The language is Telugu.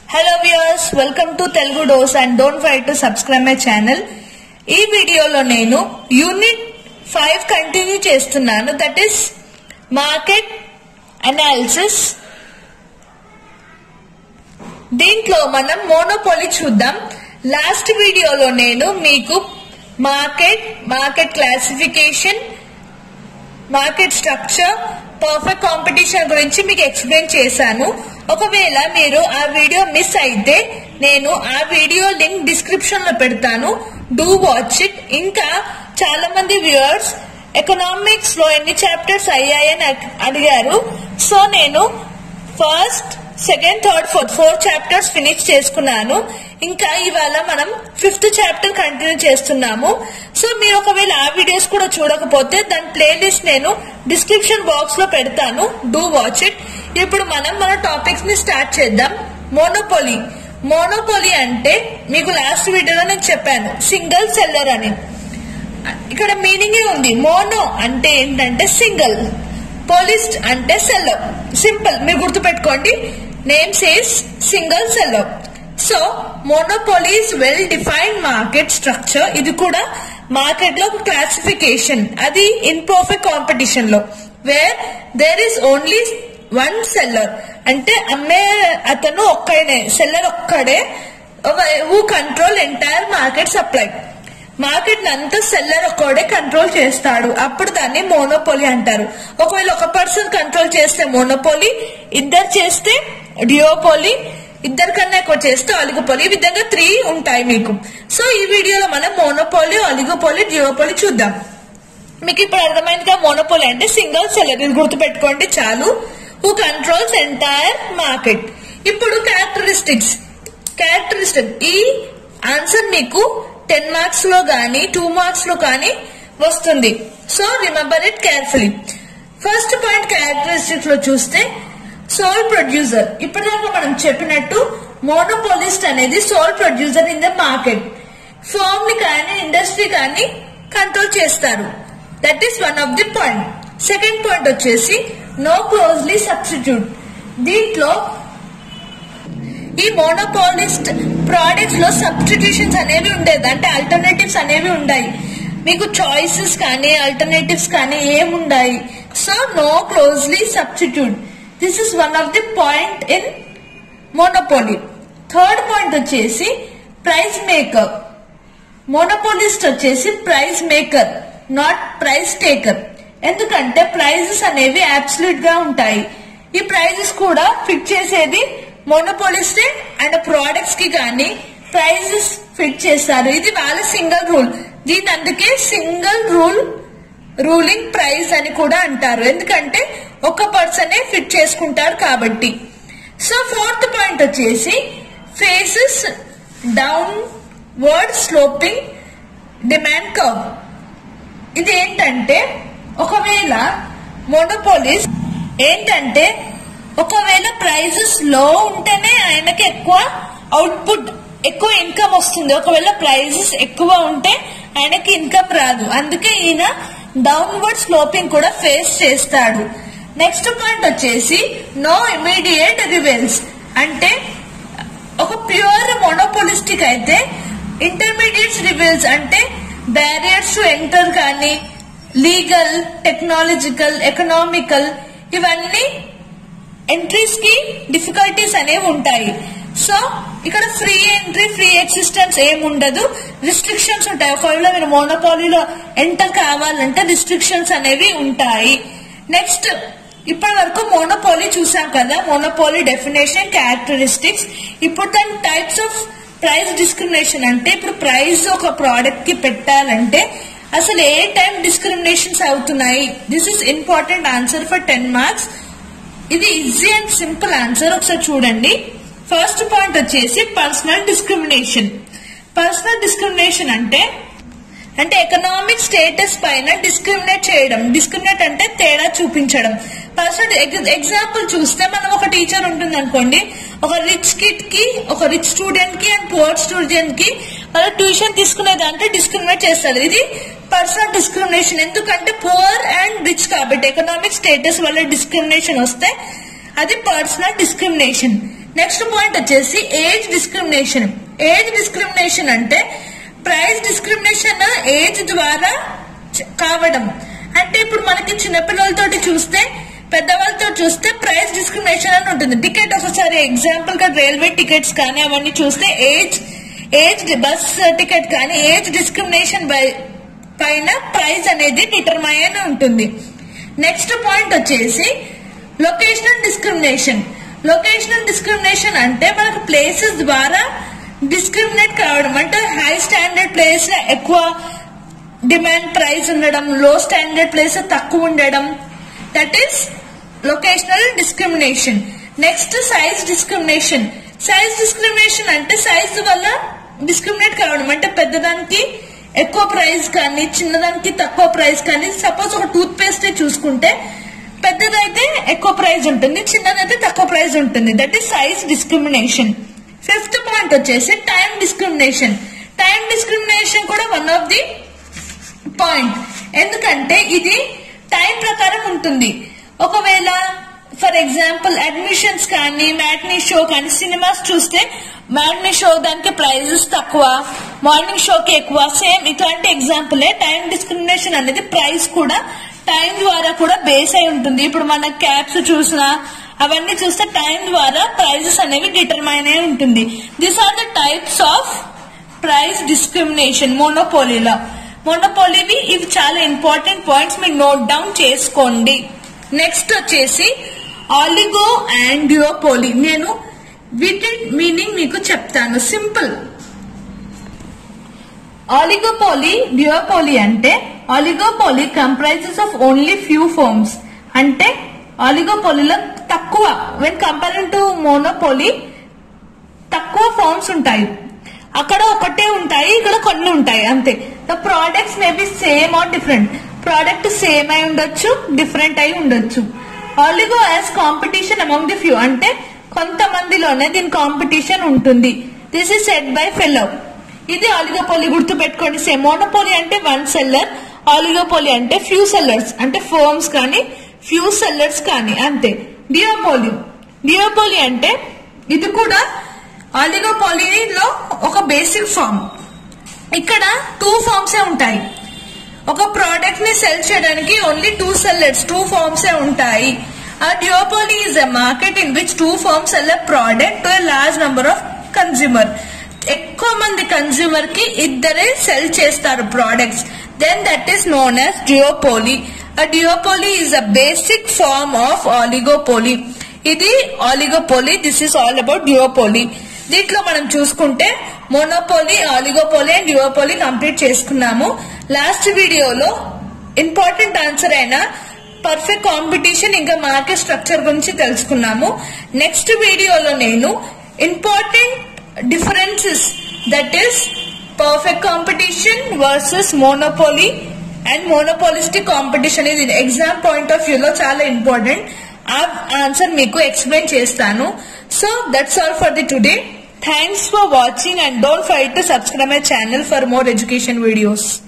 hello viewers welcome to Telugu dose and don't fight to subscribe my channel ఈ వీడియోలో నేను యూనిట్ ఫైవ్ కంటిన్యూ చేస్తున్నాను దట్ ఈస్ మార్కెట్ అనాలిసిస్ దీంట్లో మనం మోనోపోలి చూద్దాం లాస్ట్ వీడియోలో నేను మీకు market market classification market structure perfect competition గురించి మీకు ఎక్స్ప్లెయిన్ చేశాను ఒకవేళ మీరు ఆ వీడియో మిస్ అయితే నేను ఆ వీడియో లింక్ డిస్క్రిప్షన్ లో పెడతాను డూ వాచ్ ఇట్ ఇంకా చాలా మంది వ్యూవర్స్ ఎకనామిక్స్ లో ఎన్ని చాప్టర్స్ అయ్యాయని అడ్- అడిగారు సో నేను first second third fourth four chapters finish చేసుకున్నాను ఇంకా ఇవాళ మనం ఫిఫ్త్ చాప్టర్ కంటిన్యూ చేస్తున్నాము సో మీరు ఒకవేళ ఆ వీడియోస్ కూడా చూడకపోతే దాని ప్లేలిస్ట్ నేను డిస్క్రిప్షన్ బాక్స్ లో పెడతాను డూ వాచ్ ఇట్ ఇప్పుడు మనం మన టాపిక్స్ ని స్టార్ట్ చేద్దాం మోనోపోలీ మోనోపోలీ అంటే మీకు లాస్ట్ వీడియోలో నేను చెప్పాను సింగిల్ సెల్లర్ అని ఇక్కడ మీనింగ్ ఉంది మోనో అంటే ఏంటంటే సింగిల్ పోలిస్ట్ అంటే సెల్లర్ సింపుల్ మీరు గుర్తుపెట్టుకోండి name says single seller so monopoly is well defined market structure ఇది కూడా మార్కెట్ లో ఒక క్లాసిఫికేషన్ అది ఇన్ పర్ఫెక్ట్ కాంపిటీషన్ లో where there is only one seller అంటే అమ్మే అతను ఒక్కడే సెల్లర్ ఒక్కడే who control entire market supply market అంతా సెల్లర్ ఒక్కడే కంట్రోల్ చేస్తాడు అప్పుడు దాన్ని మోనోపోలి అంటారు ఒకవేళ ఒక పర్సన్ కంట్రోల్ చేస్తే మోనోపోలి ఇద్దరు చేస్తే డియోపోలి ఇద్దరు కన్నా ఎక్కువ చేస్తే అలిగోపోలి ఈ విధంగా త్రీ ఉంటాయి మీకు సో ఈ వీడియోలో మనం మోనోపోలి అలిగోపోలి డియోపోలి చూద్దాం మీకు ఇప్పుడు అర్థమైందిగా మోనోపోలి అంటే సింగిల్ సెల్లర్ ఇది గుర్తుపెట్టుకోండి చాలు హూ కంట్రోల్స్ ఎంటైర్ మార్కెట్ ఇప్పుడు క్యారెక్టరిస్టిక్స్ క్యారెక్టరిస్టిక్ ఈ ఆన్సర్ మీకు టెన్ మార్క్స్ లో గానీ టూ మార్క్స్ లో కానీ వస్తుంది so remember it carefully first point characteristics లో చూస్తే సోల్ ప్రొడ్యూసర్ ఇప్పటిదాకా మనం చెప్పినట్టు మోనోపోలిస్ట్ అనేది sole producer in the market firm ని కానీ ఇండస్ట్రీ కానీ కంట్రోల్ చేస్తారు that is one of the point second point వచ్చేసి నో క్లోజ్లీ సబ్స్టిట్యూట్ దీంట్లో ఈ మోనోపాలిస్ట్ ప్రోడక్ట్స్ లో సబ్స్టిట్యూషన్స్ అనేవి ఉండేది అంటే ఆల్టర్నేటివ్స్ అనేవి ఉన్నాయి మీకు చాయిసెస్ కానీ ఆల్టర్నేటివ్స్ కానీ ఏముండాయి so no closely substitute this is one of the point in monopoly third point వచ్చేసి ప్రైస్ మేకర్ మోనోపోలిస్ట్ వచ్చేసి price maker not price taker ఎందుకంటే ప్రైజెస్ అనేవి అబ్సల్యూట్ గా ఉంటాయి ఈ ప్రైజెస్ కూడా ఫిట్ చేసేది మోనోపోలిస్టే అండ్ ప్రోడక్ట్స్ కి కానీ ప్రైజెస్ ఫిట్ చేస్తారు ఇది వాళ్ళ సింగిల్ రూల్ దీని అందుకే సింగిల్ రూల్ రూలింగ్ ప్రైస్ అని కూడా అంటారు ఎందుకంటే ఒక పర్సనే ఫిట్ చేసుకుంటారు కాబట్టి సో ఫోర్త్ పాయింట్ వచ్చేసి faces downward sloping demand curve ఇది ఏంటంటే ఒకవేళ మోనోపోలిస్ ఏంటంటే ఒకవేళ ప్రైజెస్ లో ఉంటేనే ఆయనకి ఎక్కువ అవుట్పుట్ ఎక్కువ ఇన్కమ్ వస్తుంది ఒకవేళ ప్రైజెస్ ఎక్కువ ఉంటే ఆయనకి ఇన్కమ్ రాదు అందుకే ఈయన డౌన్వర్డ్ స్లోపింగ్ కూడా ఫేస్ చేస్తాడు నెక్స్ట్ పాయింట్ వచ్చేసి నో ఇమీడియట్ రివెల్స్ అంటే ఒక ప్యూర్ మోనోపోలిస్టిక్ అయితే ఇంటర్మీడియట్స్ రివెల్స్ అంటే బ్యారియర్స్ టు ఎంటర్ కానీ లీగల్ టెక్నాలజికల్ ఎకనామికల్ ఇవన్నీ ఎంట్రీస్ కి డిఫికల్టీస్ అనేవి ఉంటాయి సో ఇక్కడ ఫ్రీ ఎంట్రీ ఫ్రీ ఎగ్జిస్టెన్స్ ఏమి ఉండదు రిస్ట్రిక్షన్స్ ఉంటాయి ఒకవేళ మీరు మోనోపాలీలో ఎంటర్ కావాలంటే రిస్ట్రిక్షన్స్ అనేవి ఉంటాయి నెక్స్ట్ ఇప్పటి వరకు మోనోపోలీ చూసాం కదా మోనోపోలీ డెఫినేషన్ క్యారెక్టరిస్టిక్స్ ఇప్పుడు దాని టైప్స్ ఆఫ్ ప్రైస్ డిస్క్రిమినేషన్ అంటే ఇప్పుడు ప్రైస్ ఒక ప్రోడక్ట్ కి పెట్టాలంటే అసలు ఏ టైం డిస్క్రిమినేషన్స్ అవుతున్నాయి this is important answer for ten marks ఇది ఈజీ అండ్ సింపుల్ ఆన్సర్ ఒకసారి చూడండి ఫస్ట్ పాయింట్ వచ్చేసి పర్సనల్ డిస్క్రిమినేషన్ పర్సనల్ డిస్క్రిమినేషన్ అంటే అంటే ఎకనామిక్ స్టేటస్ పైన డిస్క్రిమినేట్ చేయడం డిస్క్రిమినేట్ అంటే తేడా చూపించడం పర్సనల్ ఎగ్జాంపుల్ చూస్తే మనం ఒక టీచర్ ఉంటుంది అనుకోండి ఒక రిచ్ కిడ్ కి ఒక రిచ్ స్టూడెంట్ కి అండ్ పువర్ స్టూడెంట్ కి వాళ్ళు ట్యూషన్ తీసుకునే దాంట్లో డిస్క్రిమినేట్ చేస్తారు ఇది పర్సనల్ డిస్క్రిమినేషన్ ఎందుకంటే పువర్ అండ్ రిచ్ కాబట్టి ఎకనామిక్ స్టేటస్ వల్ల డిస్క్రిమినేషన్ వస్తే అది పర్సనల్ డిస్క్రిమినేషన్ నెక్స్ట్ పాయింట్ వచ్చేసి ఏజ్ డిస్క్రిమినేషన్ ఏజ్ డిస్క్రిమినేషన్ అంటే ప్రైస్ డిస్క్రిమినేషన్ ఏజ్ ద్వారా చ- కావడం అంటే ఇప్పుడు మనకి చిన్నపిల్లలతోటి చూస్తే పెద్దవాళ్ళతో చూస్తే ప్రైస్ డిస్క్రిమినేషన్ అని ఉంటుంది టికెట్ ఒకసారి ఎగ్జాంపుల్ గా రైల్వే టికెట్స్ కానీ అవన్నీ చూస్తే ఏజ్ ఏజ్ బస్ టికెట్ కానీ ఏజ్ డిస్క్రిమినేషన్ పైన ప్రైస్ అనేది డిటర్మైన్ ఉంటుంది నెక్స్ట్ పాయింట్ వచ్చేసి లొకేషనల్ డిస్క్రిమినేషన్ లొకేషనల్ డిస్క్రిమినేషన్ అంటే మనకు ప్లేసెస్ ద్వారా డిస్క్రిమినేట్ కావడం అంటే హై స్టాండర్డ్ ప్లేస్ ఎక్కువ డిమాండ్ ప్రైస్ ఉండడం లో స్టాండర్డ్ ప్లేస్ తక్కువ ఉండడం that is locational discrimination next size discrimination size discrimination అంటే సైజ్ వల్ల డిస్క్రిమినేట్ కావడం అంటే పెద్దదానికి ఎక్కువ ప్రైస్ కానీ చిన్నదానికి తక్కువ ప్రైస్ కానీ సపోజ్ ఒక టూత్ పేస్ట్ చూసుకుంటే పెద్దదైతే ఎక్కువ ప్రైస్ ఉంటుంది చిన్నదైతే తక్కువ ప్రైస్ ఉంటుంది that is size discrimination fifth point వచ్చేసి టైం డిస్క్రిమినేషన్ టైం డిస్క్రిమినేషన్ కూడా వన్ ఆఫ్ ది పాయింట్ ఎందుకంటే ఇది టైం ప్రకారం ఉంటుంది ఒకవేళ ఫర్ ఎగ్జాంపుల్ అడ్మిషన్స్ కానీ మ్యాట్నీ షో కానీ సినిమాస్ చూస్తే మ్యాట్నీ షో దానికి ప్రైజెస్ తక్కువ మార్నింగ్ షోకి ఎక్కువ సేమ్ ఇట్లాంటి ఎగ్జాంపులే టైం డిస్క్రిమినేషన్ అనేది ప్రైస్ కూడా టైం ద్వారా కూడా బేస్ అయి ఉంటుంది ఇప్పుడు మన క్యాబ్స్ చూసినా అవన్నీ చూస్తే టైం ద్వారా ప్రైజెస్ అనేవి డిటర్మైన్ అయి ఉంటుంది these are the types of price discrimination మోనోపోలీలో మోనోపోలీవి ఇవి చాలా ఇంపార్టెంట్ పాయింట్స్ మీరు నోట్ డౌన్ చేసుకోండి నెక్స్ట్ వచ్చేసి ఆలిగో అండ్ డ్యూపోలీ నేను వీటి మీనింగ్ మీకు చెప్తాను సింపుల్ ఆలిగోపోలీ డ్యూపోలీ అంటే oligopoly comprises of only few firms అంటే ఆలిగోపోలీలో తక్కువ వెన్ కంపేరింగ్ టు మోనోపోలీ తక్కువ ఫార్మ్స్ ఉంటాయి అక్కడ ఒకటే ఉంటాయి ఇక్కడ కొన్ని ఉంటాయి అంతే the products may be same or different product same అయి ఉండొచ్చు డిఫరెంట్ అయి ఉండొచ్చు oligo as competition among the few అంటే కొంతమందిలోనే దీని కాంపిటీషన్ ఉంటుంది this is set by fellow ఇది ఆలిగోపోలి గుర్తు పెట్టుకోండి సేమ్ మోనోపోలి అంటే వన్ సెల్లర్ ఆలిగోపోలి అంటే ఫ్యూ సెల్లర్స్ అంటే ఫర్మ్స్ కానీ ఫ్యూ సెల్లర్స్ కానీ అంతే డియోపోలి డియోపోలి అంటే ఇది కూడా ఆలిగోపోలీలో ఒక బేసిక్ ఫామ్ ఇక్కడ టూ ఫార్మ్స్ ఉంటాయి ఒక ప్రోడక్ట్ ని సెల్ చేయడానికి only two sellers two firms ఉంటాయి a duopoly is a market in which two forms sell a product to a large number of consumer ఎక్కువ మంది కన్జ్యూమర్ కి ఇద్దరే సెల్ చేస్తారు products then that is known as duopoly a duopoly is a basic form of oligopoly ఇది oligopoly this is all about duopoly దీంట్లో మనం చూసుకుంటే monopoly oligopoly and duopoly complete చేసుకున్నాము లాస్ట్ వీడియోలో ఇంపార్టెంట్ ఆన్సర్ అయిన పర్ఫెక్ట్ కాంపిటీషన్ ఇంకా మార్కెట్ స్ట్రక్చర్ గురించి తెలుసుకున్నాము నెక్స్ట్ వీడియోలో నేను important differences that is perfect competition versus monopoly and monopolistic competition ఇది ఎగ్జామ్ పాయింట్ ఆఫ్ వ్యూలో చాలా ఇంపార్టెంట్ ఆ ఆన్సర్ మీకు ఎక్స్ప్లెయిన్ చేస్తాను so that's all for the today thanks for watching and don't fight to subscribe my channel for more education videos